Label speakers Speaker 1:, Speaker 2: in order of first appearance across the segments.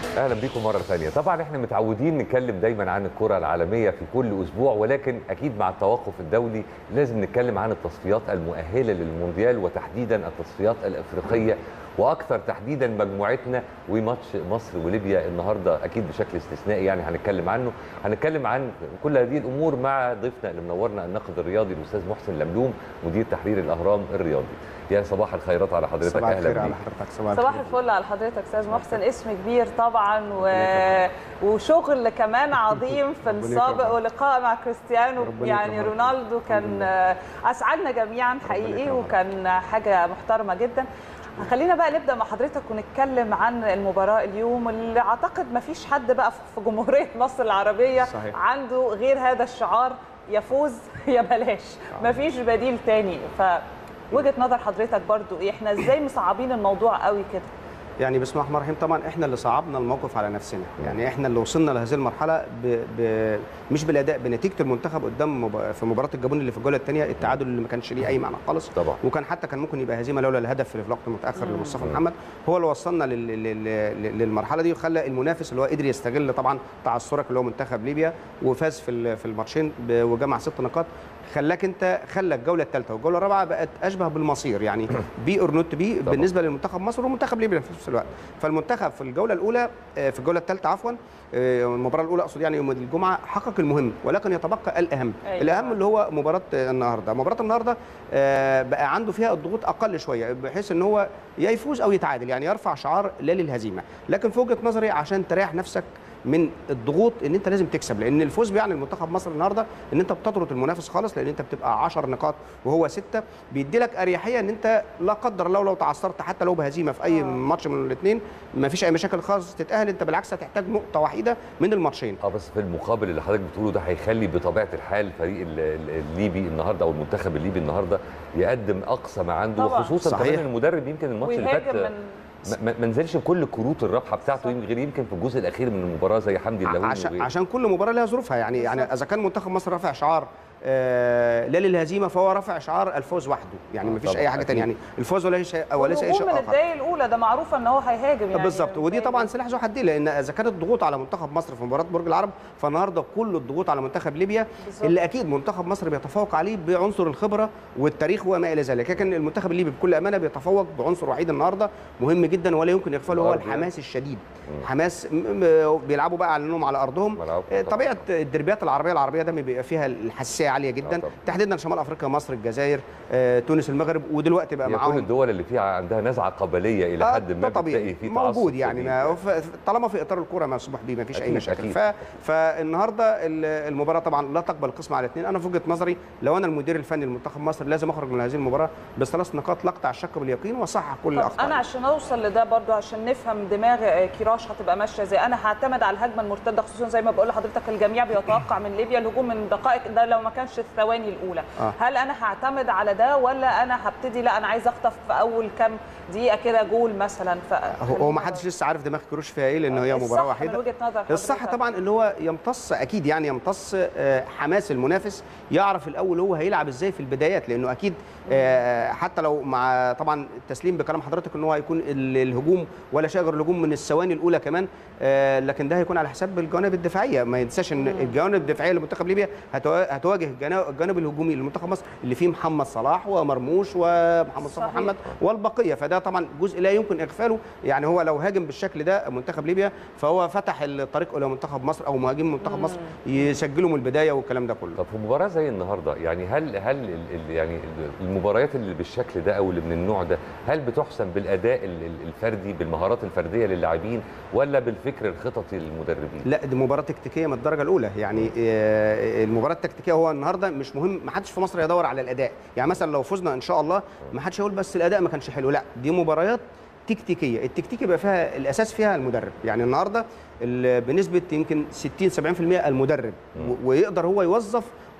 Speaker 1: اهلا بيكم مره ثانيه طبعا احنا متعودين نتكلم دايما عن الكره العالميه في كل اسبوع ولكن اكيد مع التوقف الدولي لازم نتكلم عن التصفيات المؤهله للمونديال وتحديدا التصفيات الافريقيه واكثر تحديدا مجموعتنا وماتش مصر وليبيا النهارده اكيد بشكل استثنائي يعني هنتكلم عنه هنتكلم عن كل هذه الامور مع ضيفنا اللي منورنا الناقد الرياضي الاستاذ محسن لملوم مدير تحرير الاهرام الرياضي يا صباح الخيرات على حضرتك
Speaker 2: صباح
Speaker 1: اهلا
Speaker 2: الخير
Speaker 1: بيك
Speaker 2: على حضرتك صباح,
Speaker 3: صباح
Speaker 2: الخير.
Speaker 3: الفل على حضرتك استاذ محسن اسم كبير طبعا و... وشغل كمان عظيم في
Speaker 2: ربنا
Speaker 3: السابق
Speaker 2: يكرمك.
Speaker 3: ولقاء مع كريستيانو
Speaker 2: ربنا
Speaker 3: يعني
Speaker 2: يكرمك.
Speaker 3: رونالدو كان اسعدنا جميعا حقيقي
Speaker 2: يكرمك.
Speaker 3: وكان حاجه محترمه جدا خلينا بقى نبدا مع حضرتك ونتكلم عن المباراه اليوم اللي اعتقد ما فيش حد بقى في جمهوريه مصر العربيه
Speaker 2: صحيح.
Speaker 3: عنده غير هذا الشعار يا فوز يا بلاش ما فيش بديل تاني ف وجهه نظر حضرتك برضو ايه احنا ازاي مصعبين الموضوع قوي كده
Speaker 2: يعني بسم الله الرحمن الرحيم طبعا احنا اللي صعبنا الموقف على نفسنا يعني احنا اللي وصلنا لهذه المرحله ب... ب... مش بالاداء بنتيجه المنتخب قدام مب... في مباراه الجابون اللي في الجوله الثانيه التعادل اللي ما كانش ليه اي معنى خالص
Speaker 1: طبعا.
Speaker 2: وكان حتى كان ممكن يبقى هزيمه لولا الهدف اللي في الوقت المتاخر لمصطفى محمد هو اللي وصلنا لل... لل... لل- للمرحله دي وخلى المنافس اللي هو قدر يستغل طبعا تعثرك اللي هو منتخب ليبيا وفاز في ال- في الماتشين ب... وجمع ست نقاط خلاك انت خلى الجوله الثالثه والجوله الرابعه بقت اشبه بالمصير يعني بي اور نوت بي
Speaker 1: طبعا.
Speaker 2: بالنسبه للمنتخب مصر ومنتخب ليبيا في نفس الوقت فالمنتخب في الجوله الاولى آه، في الجوله الثالثه عفوا آه، المباراه الاولى اقصد يعني يوم الجمعه حقق المهم ولكن يتبقى الاهم
Speaker 3: أيوة.
Speaker 2: الاهم اللي هو مباراه آه، النهارده مباراه النهارده آه، بقى عنده فيها الضغوط اقل شويه بحيث ان هو يا يفوز او يتعادل يعني يرفع شعار لا للهزيمه لكن في وجهه نظري عشان تريح نفسك من الضغوط ان انت لازم تكسب لان الفوز بيعني المنتخب مصر النهارده ان انت بتطرد المنافس خالص لان انت بتبقى 10 نقاط وهو 6 بيدي لك اريحيه ان انت لا قدر الله لو تعثرت حتى لو بهزيمه في اي
Speaker 3: آه.
Speaker 2: ماتش من الاثنين ما فيش اي مشاكل خالص تتاهل انت بالعكس هتحتاج نقطه وحيده من الماتشين
Speaker 1: اه بس في المقابل اللي حضرتك بتقوله ده هيخلي بطبيعه الحال الفريق ال- ال- الليبي النهارده او المنتخب الليبي النهارده يقدم اقصى ما عنده
Speaker 3: طبعا.
Speaker 1: وخصوصا
Speaker 2: صحيح.
Speaker 1: كمان المدرب يمكن الماتش اللي فات
Speaker 3: ويهاجم من
Speaker 1: ما- ما ما نزلش بكل كروت الرابحه بتاعته غير يمكن في الجزء الاخير من المباراه زي حمدي اللهوي
Speaker 2: عشان
Speaker 1: وغيره.
Speaker 2: عشان كل مباراه لها ظروفها يعني يعني
Speaker 3: بالظبط.
Speaker 2: اذا كان منتخب مصر رافع شعار آه لا للهزيمه فهو رافع شعار الفوز وحده يعني
Speaker 1: آه
Speaker 2: ما فيش
Speaker 1: طبعاً،
Speaker 2: اي حاجه ثانيه
Speaker 1: أكيد.
Speaker 2: يعني الفوز ولا شيء وليس اي
Speaker 3: والهجوم
Speaker 2: شيء
Speaker 3: من
Speaker 2: اخر
Speaker 3: الدقايق الاولى ده معروف ان هو هيهاجم يعني
Speaker 2: بالظبط ودي
Speaker 3: دايماً.
Speaker 2: طبعا سلاح ذو حدين لان اذا كانت الضغوط على منتخب مصر في مباراه برج العرب فالنهارده كل الضغوط على منتخب ليبيا
Speaker 3: بالظبط.
Speaker 2: اللي اكيد منتخب مصر بيتفوق عليه بعنصر الخبره والتاريخ وما الى ذلك لكن المنتخب الليبي بكل امانه بيتفوق بعنصر وحيد النهارده مهم جدا ولا يمكن يغفله هو
Speaker 1: الأرض يعني.
Speaker 2: الحماس الشديد حماس م- م- بيلعبوا بقى على انهم على ارضهم
Speaker 1: ملعبهم
Speaker 2: آه،
Speaker 1: طبعاً.
Speaker 2: طبيعه الدربيات العربيه العربيه ده بيبقى فيها الحساسيه عاليه
Speaker 1: آه
Speaker 2: جدا
Speaker 1: طبعاً.
Speaker 2: تحديدا شمال افريقيا مصر الجزائر آه، تونس المغرب ودلوقتي بقى
Speaker 1: هي كل
Speaker 2: معاهم
Speaker 1: الدول اللي فيها عندها نزعه قبليه الى
Speaker 2: آه،
Speaker 1: حد ما
Speaker 2: ده طبيعي
Speaker 1: بتلاقي فيه
Speaker 2: موجود
Speaker 1: تعصب
Speaker 2: يعني
Speaker 1: شديد
Speaker 2: ما ف- طالما في اطار الكوره مسموح بيه ما فيش اي
Speaker 1: أكيد،
Speaker 2: مشاكل
Speaker 1: أكيد.
Speaker 2: ف... فالنهارده ال- المباراه طبعا لا تقبل القسم على اثنين انا في وجهه نظري لو انا المدير الفني لمنتخب مصر لازم اخرج من هذه المباراه بثلاث نقاط لا اقطع الشك باليقين واصحح كل
Speaker 3: طب
Speaker 2: الاخطاء
Speaker 3: انا عشان اوصل لده برضو عشان نفهم دماغ آه، كيراش هتبقى ماشيه ازاي انا هعتمد على الهجمه المرتده خصوصا زي ما بقول لحضرتك الجميع بيتوقع من ليبيا الهجوم من دقائق ده لو ما كانش الثواني الاولى
Speaker 2: آه.
Speaker 3: هل انا هعتمد على ده ولا انا هبتدي لا انا عايز اخطف في اول كام دقيقه كده جول مثلا ف
Speaker 2: هو هو ما حدش لسه عارف دماغ كروش فيها ايه لان هي
Speaker 3: الصح
Speaker 2: مباراه
Speaker 3: من
Speaker 2: واحده
Speaker 3: وجهه نظر
Speaker 2: الصح
Speaker 3: حضرتك.
Speaker 2: طبعا اللي هو يمتص اكيد يعني يمتص آه، حماس المنافس يعرف الاول هو هيلعب ازاي في البدايات لانه اكيد آه، حتى لو مع طبعا التسليم بكلام حضرتك ان هو هيكون ال- الهجوم ولا شيء غير الهجوم من الثواني الاولى كمان آه، لكن ده هيكون على حساب الجوانب الدفاعيه ما ينساش ان الجوانب الدفاعيه لمنتخب ليبيا هتوا- هتواجه الجنا- الجانب الهجومي لمنتخب مصر اللي فيه محمد صلاح ومرموش ومحمد صلاح
Speaker 3: صحيح.
Speaker 2: محمد والبقيه فده طبعا جزء لا يمكن اغفاله يعني هو لو هاجم بالشكل ده منتخب ليبيا فهو فتح الطريق الى منتخب مصر او مهاجمين منتخب مصر يسجلوا من البدايه والكلام ده كله
Speaker 1: طب في مباراه زي النهارده يعني هل هل ال- ال- يعني ال- المباريات اللي بالشكل ده او اللي من النوع ده هل بتحسم بالاداء ال- ال- الفردي بالمهارات الفرديه للاعبين ولا بالفكر الخططي للمدربين؟
Speaker 2: لا دي مباراه تكتيكيه من الدرجه الاولى يعني آه، المباراه التكتيكيه هو النهارده مش مهم ما حدش في مصر يدور على الاداء يعني مثلا لو فزنا ان شاء الله ما حدش يقول بس الاداء ما كانش حلو لا دي مباريات تكتيكيه التكتيك يبقى فيها الاساس فيها المدرب يعني النهارده ال- بنسبه يمكن 60 70% المدرب و- ويقدر هو يوظف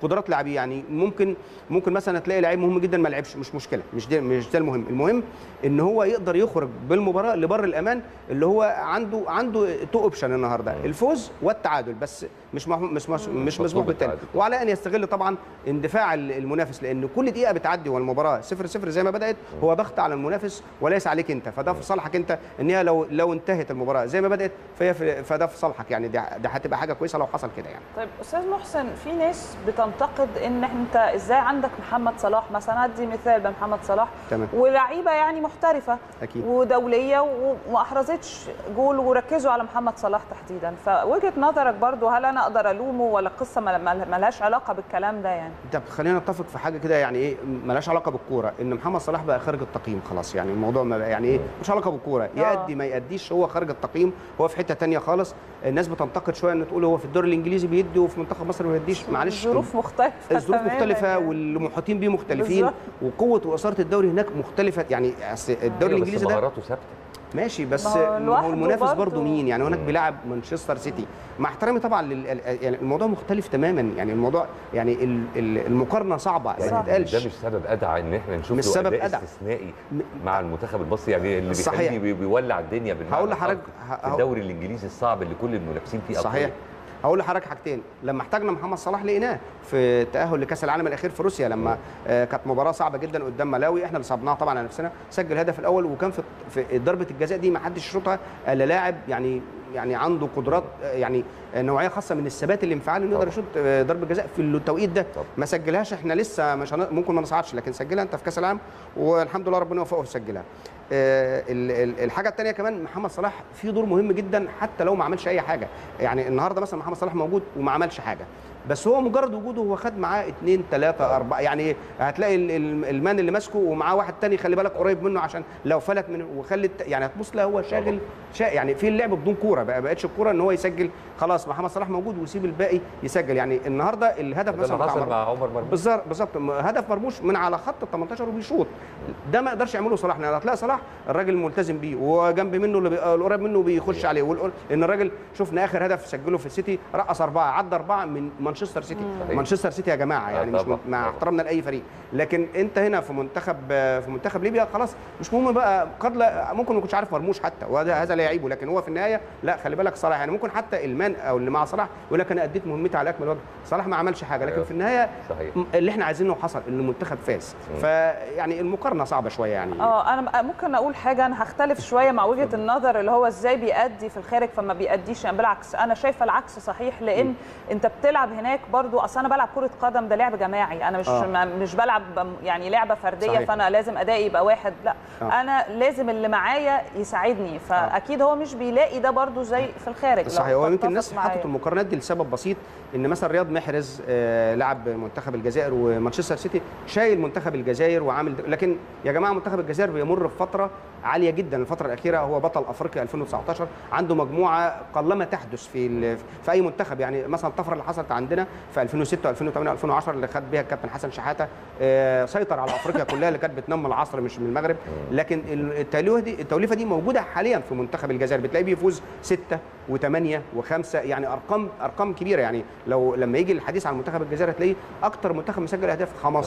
Speaker 2: قدرات لاعبيه يعني ممكن ممكن مثلا تلاقي لعيب مهم جدا ما لعبش مش مشكله مش ده مش ده المهم المهم ان هو يقدر يخرج بالمباراه لبر الامان اللي هو عنده عنده تو اوبشن النهارده الفوز والتعادل بس مش مح- مش مش, مش
Speaker 1: مطلوب
Speaker 2: مسموح بالتاني
Speaker 1: التعادل.
Speaker 2: وعلى ان يستغل طبعا اندفاع ال- المنافس لان كل دقيقه بتعدي والمباراه 0 0 زي ما بدات هو ضغط على المنافس وليس عليك انت فده في صالحك انت ان هي لو لو انتهت المباراه زي ما بدات فهي في فده في صالحك يعني ده ده هتبقى حاجه كويسه لو حصل كده يعني
Speaker 3: طيب استاذ محسن في ناس بتنتقد ان انت ازاي عندك محمد صلاح مثلا ادي مثال بمحمد صلاح
Speaker 2: تمام.
Speaker 3: ولعيبه يعني محترفه
Speaker 2: أكيد.
Speaker 3: ودوليه و- وما احرزتش جول وركزوا على محمد صلاح تحديدا فوجهه نظرك برضو هل انا اقدر الومه ولا القصه ما ما- ما لهاش علاقه بالكلام ده يعني
Speaker 2: طب خلينا نتفق في حاجه كده يعني ايه ملهاش علاقه بالكوره ان محمد صلاح بقى خارج التقييم خلاص يعني الموضوع ما بقى- يعني ايه مش علاقه بالكوره يأدي ما يأديش هو خارج التقييم هو في حته تانية خالص الناس بتنتقد شويه ان تقول هو في الدوري الانجليزي بيدي وفي منتخب مصر ما بيديش معلش
Speaker 3: الظروف مختلفه
Speaker 2: الظروف
Speaker 3: تماماً
Speaker 2: مختلفه
Speaker 3: يعني.
Speaker 2: والمحيطين بيه مختلفين
Speaker 3: بالظبط.
Speaker 2: وقوه واثاره الدوري هناك مختلفه يعني أصل الدوري
Speaker 1: أيوة،
Speaker 2: الانجليزي
Speaker 1: بس
Speaker 2: ده
Speaker 1: مهاراته ثابته
Speaker 2: ماشي بس
Speaker 3: ما هو
Speaker 2: ما
Speaker 3: لوحده
Speaker 2: هو المنافس
Speaker 3: برضه.
Speaker 2: برضه مين يعني هناك
Speaker 1: مم.
Speaker 2: بيلعب مانشستر سيتي مع احترامي طبعا لل... يعني الموضوع مختلف تماما يعني الموضوع يعني ال- ال- المقارنه صعبه
Speaker 1: يعني
Speaker 2: ما تتقالش
Speaker 1: ده مش سبب ادعى ان احنا نشوف
Speaker 2: مش
Speaker 1: له
Speaker 2: سبب
Speaker 1: اداء
Speaker 2: أدعى.
Speaker 1: استثنائي
Speaker 2: م-
Speaker 1: مع المنتخب المصري يعني اللي
Speaker 2: صحيح.
Speaker 1: بيخليه بي- بيولع الدنيا بالمعنى
Speaker 2: هقول لحضرتك-
Speaker 1: الحرفي
Speaker 2: ه-
Speaker 1: في الدوري الانجليزي الصعب اللي كل المنافسين فيه
Speaker 2: صحيح
Speaker 1: أقوياء.
Speaker 2: هقول لحضرتك حاجتين لما احتاجنا محمد صلاح لقيناه في التاهل لكاس العالم الاخير في روسيا لما آه كانت مباراه صعبه جدا قدام ملاوي احنا اللي صعبناها طبعا على نفسنا سجل الهدف الاول وكان في في ضربه الجزاء دي ما حدش يشوطها الا لاعب يعني يعني عنده قدرات آه، يعني آه، نوعيه خاصه من الثبات الانفعالي انه يقدر
Speaker 1: طبعا.
Speaker 2: يشوط آه، ضربه جزاء في التوقيت ده
Speaker 1: طبعا.
Speaker 2: ما سجلهاش احنا لسه مش هن... ممكن ما نصعدش لكن سجلها انت في كاس العالم والحمد لله ربنا وفقه وسجلها آه، ال- ال- الحاجه الثانيه كمان محمد صلاح في دور مهم جدا حتى لو ما عملش اي حاجه يعني النهارده مثلا محمد صلاح موجود وما عملش حاجه بس هو مجرد وجوده هو خد معاه اثنين ثلاثة أربعة يعني هتلاقي ال- ال- المان اللي ماسكه ومعاه واحد تاني خلي بالك قريب منه عشان لو فلت من وخلت يعني هتبص لا هو شاغل شا يعني في اللعب بدون كوره بقى بقتش الكوره ان هو يسجل خلاص محمد صلاح موجود ويسيب الباقي يسجل يعني النهارده الهدف
Speaker 1: ده
Speaker 2: مثلا
Speaker 1: اللي
Speaker 2: بتاع
Speaker 1: حصل
Speaker 2: مر-
Speaker 1: مع عمر مرموش
Speaker 2: بالظبط بالظبط هدف مرموش من على خط ال 18 وبيشوط ده ما يقدرش يعمله صلاح لان هتلاقي صلاح الراجل ملتزم بيه وجنب منه اللي بي- القريب منه بيخش عليه والقر- ان الراجل شفنا اخر هدف سجله في السيتي رقص اربعه عدى اربعه من مانشستر سيتي
Speaker 1: صحيح.
Speaker 2: مانشستر سيتي يا جماعه
Speaker 1: آه
Speaker 2: يعني مش
Speaker 1: طبعاً،
Speaker 2: مع
Speaker 1: طبعاً.
Speaker 2: احترامنا لاي فريق لكن انت هنا في منتخب في منتخب ليبيا خلاص مش مهم بقى قد لا ممكن ما يكونش عارف مرموش حتى وهذا هذا لا يعيبه لكن هو في النهايه لا خلي بالك صلاح يعني ممكن حتى المان او اللي مع صلاح يقول لك انا اديت مهمتي على اكمل وجه صلاح ما عملش حاجه لكن
Speaker 1: أيوة.
Speaker 2: في النهايه
Speaker 1: صحيح
Speaker 2: م- اللي احنا عايزينه حصل ان المنتخب فاز فيعني المقارنه صعبه شويه يعني
Speaker 3: اه انا ممكن اقول حاجه انا هختلف شويه مع وجهه النظر اللي هو ازاي بيأدي في الخارج فما بيأديش يعني بالعكس انا شايفه العكس صحيح لان انت بتلعب هناك برضو اصل انا بلعب كره قدم ده لعب جماعي انا مش
Speaker 2: آه.
Speaker 3: ما- مش بلعب يعني لعبه فرديه
Speaker 2: صحيح.
Speaker 3: فانا لازم ادائي يبقى واحد لا
Speaker 2: آه.
Speaker 3: انا لازم اللي معايا يساعدني فاكيد هو مش بيلاقي ده برضو زي في الخارج لو
Speaker 2: صحيح هو يمكن
Speaker 3: تتفق
Speaker 2: الناس
Speaker 3: معايا.
Speaker 2: حطت المقارنات دي لسبب بسيط ان مثلا رياض محرز آه، لعب منتخب الجزائر ومانشستر سيتي شايل منتخب الجزائر وعامل لكن يا جماعه منتخب الجزائر بيمر بفتره عاليه جدا الفتره الاخيره هو بطل افريقيا 2019 عنده مجموعه قلما تحدث في ال- في اي منتخب يعني مثلا الطفره اللي حصلت عندنا في 2006 2008 2010 اللي خد بيها الكابتن حسن شحاته آه، سيطر على افريقيا كلها اللي كانت بتنام من العصر مش من المغرب لكن التوليفه دي التوليفه دي موجوده حاليا في منتخب الجزائر بتلاقيه بيفوز ستة وثمانية وخمسة يعني ارقام ارقام كبيره يعني لو لما يجي الحديث عن منتخب الجزائر هتلاقيه اكتر منتخب مسجل اهداف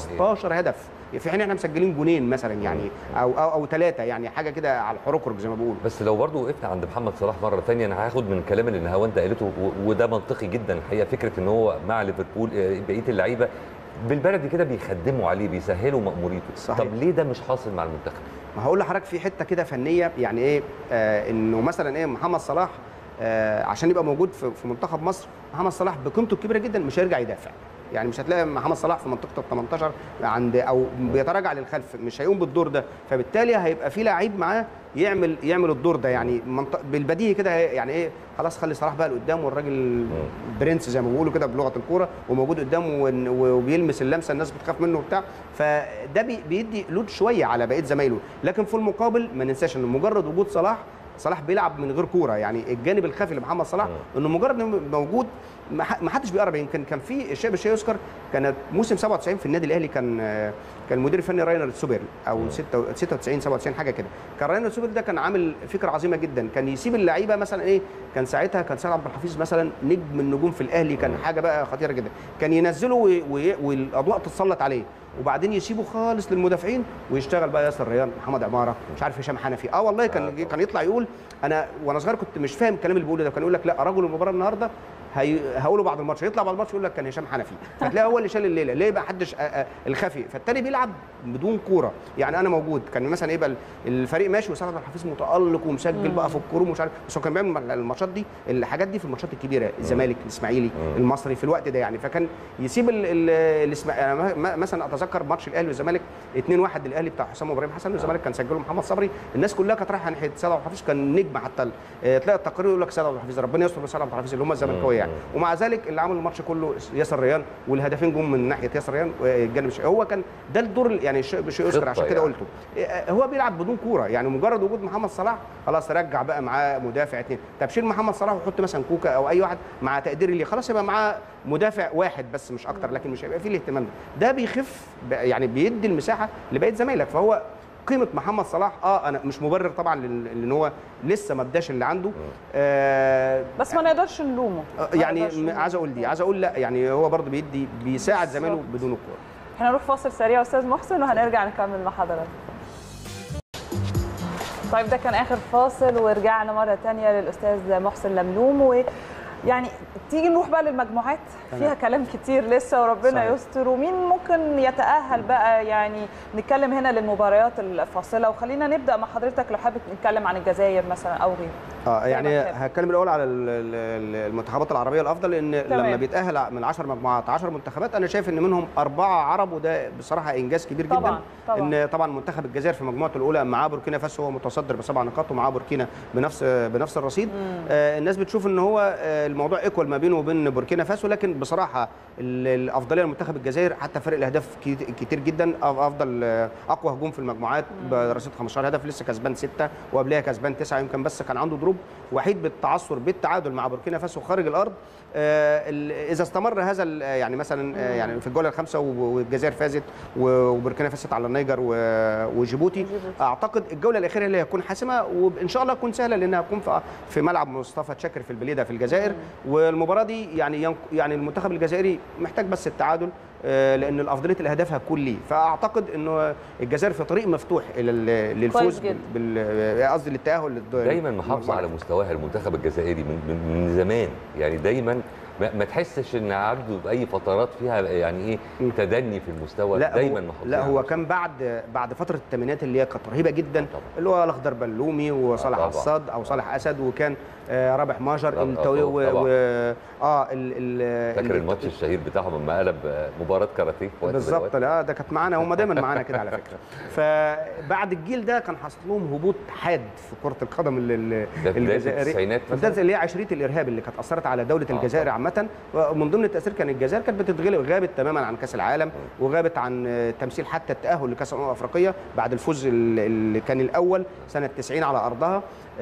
Speaker 2: 15 هدف في حين احنا مسجلين جونين مثلا يعني او او, أو ثلاثه يعني حاجه كده على الحركرك زي ما بيقولوا
Speaker 1: بس لو برضو وقفنا عند محمد صلاح مره ثانيه انا هاخد من الكلام اللي نهاوند قالته و- وده منطقي جدا الحقيقه فكره ان هو مع ليفربول آه، بقيه اللعيبه بالبلدي كده بيخدموا عليه بيسهلوا مأموريته
Speaker 2: صحيح.
Speaker 1: طب ليه ده مش حاصل مع المنتخب
Speaker 2: ما هقول لحضرتك في حته كده فنيه يعني ايه آه انه مثلا ايه محمد صلاح آه عشان يبقى موجود في, في منتخب مصر محمد صلاح بقيمته الكبيره جدا مش هيرجع يدافع يعني مش هتلاقي محمد صلاح في منطقه ال 18 عند او بيتراجع للخلف مش هيقوم بالدور ده فبالتالي هيبقى في لعيب معاه يعمل يعمل الدور ده يعني منطق بالبديهي كده يعني ايه خلاص خلي صلاح بقى لقدام والراجل برنس زي ما بيقولوا كده بلغه الكوره وموجود قدامه ون- وبيلمس اللمسه الناس بتخاف منه وبتاع فده بي- بيدي لود شويه على بقيه زمايله لكن في المقابل ما ننساش ان مجرد وجود صلاح صلاح بيلعب من غير كوره يعني الجانب الخفي لمحمد صلاح انه مجرد انه موجود ما ح- ما حدش بيقرب يمكن كان في الشيء بالشيء يذكر كانت موسم 97 في النادي الاهلي كان آه، كان المدير الفني راينر سوبر او 96 97 حاجه كده كان راينر سوبر ده كان عامل فكره عظيمه جدا كان يسيب اللعيبه مثلا ايه كان ساعتها كان سيد عبد الحفيظ مثلا نجم النجوم في الاهلي كان حاجه بقى خطيره جدا كان ينزله وي- وي- والاضواء تتسلط عليه وبعدين يسيبه خالص للمدافعين ويشتغل بقى ياسر ريان محمد عماره مش عارف هشام حنفي اه والله كان كان يطلع يقول انا وانا صغير كنت مش فاهم الكلام اللي بيقوله ده كان يقول لك لا رجل المباراه النهارده هي... هقوله بعد الماتش يطلع بعد الماتش يقول لك كان هشام حنفي فتلاقي هو اللي شال الليله ليه بقى حدش آه، آه، الخفي فالتاني بيلعب بدون كوره يعني انا موجود كان مثلا يبقى الفريق ماشي وسعد عبد الحفيظ متالق ومسجل بقى في الكوره ومش عارف بس هو كان بيعمل الماتشات دي الحاجات دي في الماتشات الكبيره الزمالك الاسماعيلي المصري في الوقت ده يعني فكان يسيب ال... ال... الاسماعيلي انا م- مثلا اتذكر ماتش الاهلي والزمالك 2-1 للاهلي بتاع حسام ابراهيم حسن والزمالك كان سجله محمد صبري الناس كلها كانت رايحه ناحيه سيد عبد الحفيظ كان نجم حتى ال- آه، تلاقي التقرير يقول لك سيد عبد الحفيظ ربنا يستر بسيد عبد الحفيظ اللي هم الزملكاويه يعني ومع ذلك اللي عمل الماتش كله ياسر ريان والهدفين جم من ناحيه ياسر ريان والجانب الشمالي هو كان ده الدور ال- يعني الشيء بشيء يذكر
Speaker 1: خطة
Speaker 2: عشان كده
Speaker 1: يعني.
Speaker 2: قلته آه، هو بيلعب بدون كوره يعني مجرد وجود محمد صلاح خلاص رجع بقى معاه مدافع اثنين طب شيل محمد صلاح وحط مثلا كوكا او اي واحد مع تقدير اللي خلاص يبقى معاه مدافع واحد بس مش اكتر لكن مش هيبقى فيه الاهتمام ده ده بيخف ب- يعني بيدي المساحه لبقيه زمايلك فهو قيمه محمد صلاح اه انا مش مبرر طبعا لل- لان هو لسه ما اداش اللي عنده آه
Speaker 3: بس ما نقدرش نلومه
Speaker 2: آه،
Speaker 3: ما
Speaker 2: يعني
Speaker 3: نقدرش
Speaker 2: م-
Speaker 3: نلومه.
Speaker 2: عايز اقول دي عايز اقول لا يعني هو برضه بيدي بيساعد زمايله
Speaker 3: بالظبط.
Speaker 2: بدون الكوره
Speaker 3: احنا نروح فاصل سريع استاذ محسن وهنرجع نكمل مع حضرتك طيب ده كان اخر فاصل ورجعنا مره تانية للاستاذ محسن لملوم ويعني تيجي نروح بقى للمجموعات فيها كلام كتير لسه وربنا
Speaker 2: صحيح.
Speaker 3: يستر ومين ممكن يتاهل بقى يعني نتكلم هنا للمباريات الفاصله وخلينا نبدا مع حضرتك لو حابب نتكلم عن الجزائر مثلا او غيره
Speaker 2: اه
Speaker 3: زي
Speaker 2: يعني
Speaker 3: ما تحب.
Speaker 2: هتكلم الاول على ال- ال- المنتخبات العربيه الافضل لان
Speaker 3: تمام.
Speaker 2: لما بيتاهل من 10 مجموعات 10 منتخبات انا شايف ان منهم اربعه عرب وده بصراحه انجاز كبير جدا
Speaker 3: طبعاً، طبعاً.
Speaker 2: ان طبعا منتخب الجزائر في مجموعته الاولى معاه بوركينا فاسو هو متصدر بسبع نقاط ومعاه بوركينا بنفس بنفس الرصيد آه الناس بتشوف ان هو آه الموضوع ايكوال ما بينه وبين بوركينا فاسو لكن بصراحه ال- الافضليه لمنتخب الجزائر حتى فرق الاهداف كي- كتير جدا أف- افضل آه، اقوى هجوم في المجموعات برصيد 15 هدف لسه كسبان سته وقبلها كسبان تسعه يمكن بس كان عنده دروب وحيد بالتعثر بالتعادل مع بوركينا فاسو خارج الارض آه، ال- اذا استمر هذا ال- يعني مثلا آه، يعني في الجوله الخامسه و- والجزائر فازت و- وبوركينا فازت على النيجر و- وجيبوتي
Speaker 3: وجيبوتي.
Speaker 2: اعتقد الجوله الاخيره اللي هتكون حاسمه وان شاء الله تكون سهله لانها هتكون في- في ملعب مصطفى تشاكر في البليده في الجزائر والمباراه دي يعني ينق- يعني المنتخب الجزائري محتاج بس التعادل آه، لان الافضليه الاهداف هتكون ليه فاعتقد انه الجزائر في طريق مفتوح الى ال- للفوز
Speaker 3: جدا.
Speaker 2: بال بال- قصدي للتاهل للد-
Speaker 1: دايما محافظه
Speaker 2: للمجموعة.
Speaker 1: على مستواها المنتخب الجزائري من, من, من زمان يعني دايما ما, ما تحسش ان عنده باي فترات فيها يعني ايه
Speaker 2: م.
Speaker 1: تدني في المستوى
Speaker 2: لا
Speaker 1: دايما
Speaker 2: هو
Speaker 1: محافظين
Speaker 2: لا
Speaker 1: على
Speaker 2: هو
Speaker 1: المستوى.
Speaker 2: كان بعد بعد فتره الثمانينات اللي هي كانت رهيبه جدا
Speaker 1: طبعا.
Speaker 2: اللي هو الاخضر بلومي وصالح
Speaker 1: طبعا.
Speaker 2: عصاد او صالح اسد وكان آه، رابح ماجر
Speaker 1: طبعا.
Speaker 2: التوي و...
Speaker 1: طبعا.
Speaker 2: و... اه ال... ال...
Speaker 1: فاكر
Speaker 2: ال-
Speaker 1: الماتش الشهير بتاعهم لما قلب آه، مباراه كاراتيه في وقت من
Speaker 2: بالظبط
Speaker 1: الأوقات؟
Speaker 2: لا ده كانت معانا هم دايما معانا كده على فكره فبعد الجيل ده كان حصل لهم هبوط حاد في كره القدم ال- ال-
Speaker 1: ده في بداية
Speaker 2: الجزائري
Speaker 1: التسعينات مثلاً؟
Speaker 2: بداية اللي هي عشريه الارهاب اللي كانت اثرت على دوله
Speaker 1: آه،
Speaker 2: الجزائر
Speaker 1: طبعاً.
Speaker 2: عامه ومن ضمن التاثير كان الجزائر كانت بتتغلب غابت تماما عن كاس العالم وغابت عن آه، تمثيل حتى التاهل لكاس الامم الافريقيه بعد الفوز ال- اللي كان الاول سنه 90 على ارضها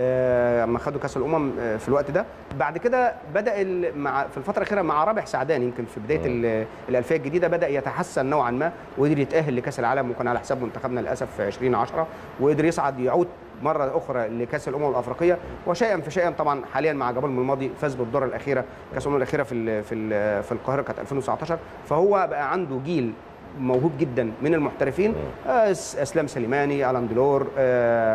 Speaker 2: آه، لما خدوا كاس الامم آه، في الوقت ده بعد كده بدا ال- مع في الفتره الاخيره مع رابح سعدان يمكن في بدايه ال- الالفيه الجديده بدا يتحسن نوعا ما وقدر يتاهل لكاس العالم وكان على حساب منتخبنا للاسف في 2010 وقدر يصعد يعود مره اخرى لكاس الامم الافريقيه وشيئا فشيئا طبعا حاليا مع جبل الماضي فاز بالدوره الاخيره كاس الامم الاخيره في ال في ال في القاهره كانت 2019 فهو بقى عنده جيل موهوب جدا من المحترفين آه، أس- اسلام سليماني الان دلور آه،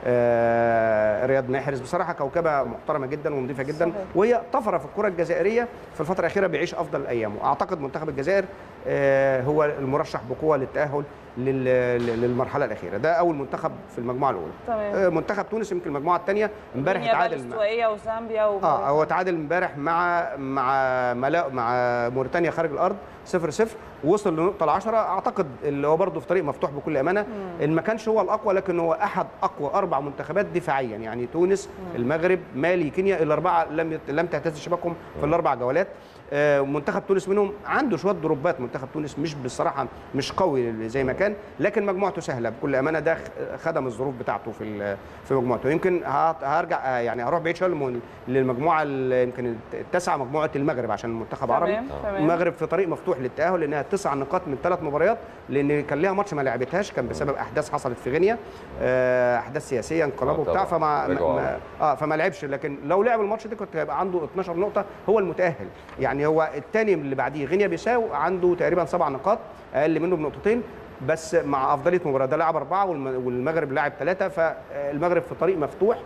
Speaker 2: آه، رياض محرز بصراحه كوكبه محترمه جدا ونظيفه جدا
Speaker 3: صحيح.
Speaker 2: وهي طفره في الكره الجزائريه في الفتره الاخيره بيعيش افضل ايامه اعتقد منتخب الجزائر آه، هو المرشح بقوه للتاهل لل- للمرحله الاخيره ده اول منتخب في المجموعه الاولى
Speaker 3: تمام
Speaker 2: آه، منتخب تونس يمكن المجموعه الثانيه امبارح
Speaker 3: غينيا بقى
Speaker 2: اتعادل مع
Speaker 3: الاستوائيه وزامبيا
Speaker 2: اه
Speaker 3: وموريتانيا.
Speaker 2: هو تعادل امبارح مع مع ملا مع موريتانيا خارج الارض 0 0 وصل لنقطه العشرة اعتقد اللي هو برضه في طريق مفتوح بكل امانه ان ما كانش هو الاقوى لكن هو احد اقوى اربع منتخبات دفاعيا يعني تونس المغرب مالي كينيا الاربعه لم يت- لم تهتز شباكهم في الاربع جولات آه، منتخب تونس منهم عنده شويه ضربات منتخب تونس مش بصراحه مش قوي زي ما كان مكان لكن مجموعته سهله بكل امانه ده خدم الظروف بتاعته في ال- في مجموعته يمكن ه- هرجع آه، يعني هروح بعيد شويه للم- للمجموعه ال- يمكن التاسعه مجموعه المغرب عشان المنتخب عربي
Speaker 3: تمام تمام
Speaker 2: المغرب في طريق مفتوح للتاهل لانها تسع نقاط من ثلاث مباريات لان كان ليها ماتش ما لعبتهاش كان بسبب احداث حصلت في غينيا آه، احداث سياسيه انقلاب
Speaker 1: آه،
Speaker 2: وبتاع
Speaker 1: طبعاً.
Speaker 2: فما
Speaker 1: رجعوا
Speaker 2: ما اه فما لعبش لكن لو لعب الماتش ده كنت هيبقى عنده 12 نقطه هو المتاهل يعني هو الثاني اللي بعديه غينيا بيساو عنده تقريبا سبع نقاط اقل منه بنقطتين بس مع افضليه مباراه ده لاعب اربعه والم- والمغرب لاعب ثلاثه فالمغرب في طريق مفتوح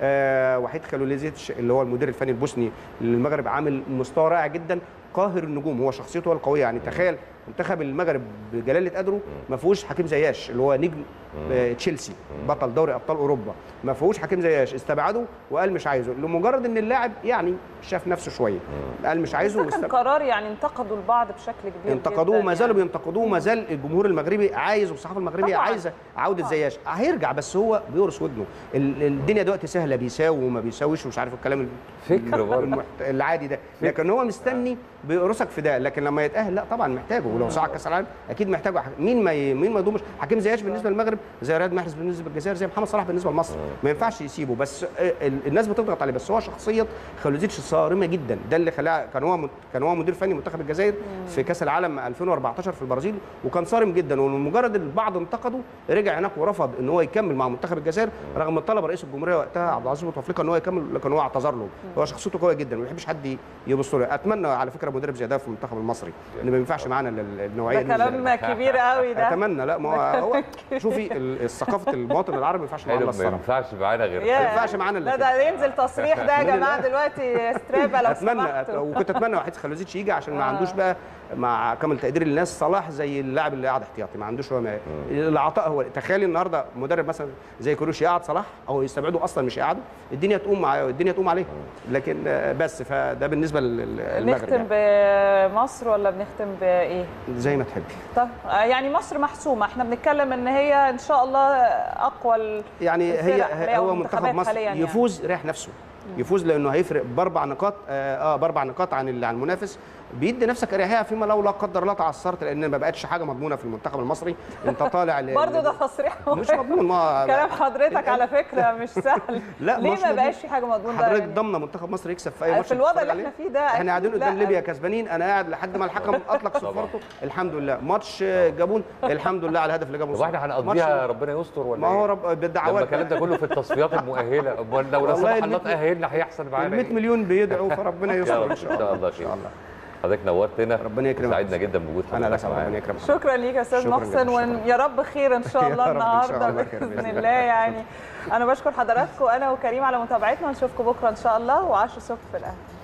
Speaker 2: آه وحيد خلوليزيتش اللي هو المدير الفني البوسني للمغرب عامل مستوى رائع جدا قاهر النجوم هو شخصيته هو القويه يعني تخيل منتخب المغرب بجلاله قدره ما فيهوش حكيم زياش اللي هو نجم آه، تشيلسي بطل دوري ابطال اوروبا ما فيهوش حكيم زياش استبعده وقال مش عايزه لمجرد ان اللاعب يعني شاف نفسه شويه قال مش عايزه
Speaker 3: ده كان
Speaker 2: واستب-
Speaker 3: قرار يعني انتقدوا البعض بشكل كبير
Speaker 2: انتقدوه
Speaker 3: جداً
Speaker 2: وما زالوا
Speaker 3: يعني.
Speaker 2: بينتقدوه وما زال الجمهور المغربي عايز والصحافه المغربيه
Speaker 3: طبعاً.
Speaker 2: عايزه عوده
Speaker 3: طبعاً.
Speaker 2: زياش هيرجع بس هو بيورث ودنه ال- الدنيا دلوقتي سهله بيساوي وما بيساويش ومش عارف الكلام ال-
Speaker 1: فكر برضه
Speaker 2: المحت... العادي ده لكن هو مستني بيقرصك في ده لكن لما يتاهل لا طبعا محتاجه ولو صعد كاس العالم اكيد محتاجه مين ما ي... مين ما يضمش حكيم زياش بالنسبه للمغرب زي رياض محرز بالنسبه للجزائر زي محمد صلاح بالنسبه لمصر ما ينفعش يسيبه بس ال- الناس بتضغط عليه بس هو شخصيه خلوزيتش صارمه جدا ده اللي خلاه كان هو كان هو مدير فني منتخب الجزائر في كاس العالم 2014 في البرازيل وكان صارم جدا ومجرد البعض انتقده رجع هناك ورفض ان هو يكمل مع منتخب الجزائر رغم طلب رئيس الجمهوريه وقتها عبد العزيز بوتفليقه ان هو يكمل لكن هو اعتذر له هو شخصيته قويه جدا ما بيحبش حد يبص له اتمنى على فكره مدرب زي ده في المنتخب المصري ان ما ينفعش معانا ال- النوعيه
Speaker 3: ده
Speaker 2: دي من
Speaker 3: كلام كبير قوي ده
Speaker 2: اتمنى لا ما هو, هو شوفي ال- ثقافه المواطن العربي ما ينفعش معانا
Speaker 1: حلو ما
Speaker 2: الصراحه
Speaker 1: ينفعش معانا غير
Speaker 3: يا.
Speaker 2: ما ينفعش معانا
Speaker 3: لا
Speaker 2: الا كده.
Speaker 3: ده ينزل تصريح ده يا جماعه دلوقتي سترابا لو
Speaker 2: اتمنى
Speaker 3: سمحتوا
Speaker 2: وكنت اتمنى وحيد خلوزيتش يجي عشان ما
Speaker 3: آه.
Speaker 2: عندوش بقى مع كامل تقدير للناس صلاح زي اللاعب اللي قاعد احتياطي ما عندوش هو ما العطاء هو تخيلي النهارده مدرب مثلا زي كروش يقعد صلاح او يستبعده اصلا مش يقعده الدنيا تقوم مع الدنيا تقوم عليه لكن آه، بس فده بالنسبه للمغرب
Speaker 3: نختم
Speaker 2: يعني.
Speaker 3: بمصر ولا بنختم بايه؟
Speaker 2: زي ما تحبي
Speaker 3: طب آه، يعني مصر محسومه احنا بنتكلم ان هي ان شاء الله اقوى ال-
Speaker 2: يعني هي
Speaker 3: الفرق اللي هي
Speaker 2: هو
Speaker 3: المنتخبات
Speaker 2: منتخب مصر
Speaker 3: حالياً يعني.
Speaker 2: يفوز ريح نفسه يفوز لانه هيفرق باربع نقاط اه, آه باربع نقاط عن ال- عن المنافس بيدي نفسك اريحيه فيما لو لا قدر الله تعثرت لان ما بقتش حاجه مضمونه في المنتخب المصري انت طالع ل-
Speaker 3: برضه ده تصريح
Speaker 2: مش مضمون ما
Speaker 3: كلام حضرتك على فكره مش سهل
Speaker 2: لا،
Speaker 3: ليه
Speaker 2: مش
Speaker 3: ما
Speaker 2: مضمون.
Speaker 3: بقاش في حاجه مضمون ده
Speaker 2: حضرتك
Speaker 3: يعني؟
Speaker 2: ضامنه منتخب مصر يكسب في اي
Speaker 3: في
Speaker 2: ماتش
Speaker 3: الوضع
Speaker 2: بتتفرج
Speaker 3: اللي
Speaker 2: عليه؟
Speaker 3: احنا فيه ده
Speaker 2: احنا قاعدين
Speaker 3: أكيد
Speaker 2: قدام
Speaker 3: لا.
Speaker 2: ليبيا كسبانين انا قاعد لحد ما الحكم اطلق صفارته الحمد لله ماتش جابون الحمد لله على الهدف اللي جابه
Speaker 1: طب احنا هنقضيها ربنا يستر ولا
Speaker 2: ما هو
Speaker 1: إيه؟
Speaker 2: رب
Speaker 1: لما
Speaker 2: بالدعوات
Speaker 1: الكلام ده كله في التصفيات المؤهله امال لو لا
Speaker 2: والله
Speaker 1: سمح الله
Speaker 2: الميت-
Speaker 1: تاهلنا هيحصل معانا
Speaker 2: ال 100
Speaker 1: إيه؟
Speaker 2: مليون بيدعوا فربنا
Speaker 1: يا
Speaker 2: يستر
Speaker 1: رب
Speaker 2: ان شاء الله
Speaker 1: الله
Speaker 2: ان شاء الله
Speaker 1: حضرتك نورتنا
Speaker 2: ربنا يكرمك.
Speaker 1: سعدنا جدا بوجود
Speaker 2: انا لا
Speaker 1: حضرتك
Speaker 2: سبب
Speaker 1: معانا
Speaker 2: ربنا يكرمك
Speaker 3: شكرا ليك يا استاذ
Speaker 2: شكراً
Speaker 3: محسن
Speaker 2: جداً،
Speaker 3: ويا رب خير ان شاء
Speaker 2: يا
Speaker 3: الله
Speaker 2: رب إن شاء
Speaker 3: النهارده
Speaker 2: الله خير بإذن
Speaker 3: باذن
Speaker 2: الله.
Speaker 3: الله يعني انا بشكر حضراتكم انا وكريم على متابعتنا ونشوفكم بكره ان شاء الله و10 الصبح في الاهلي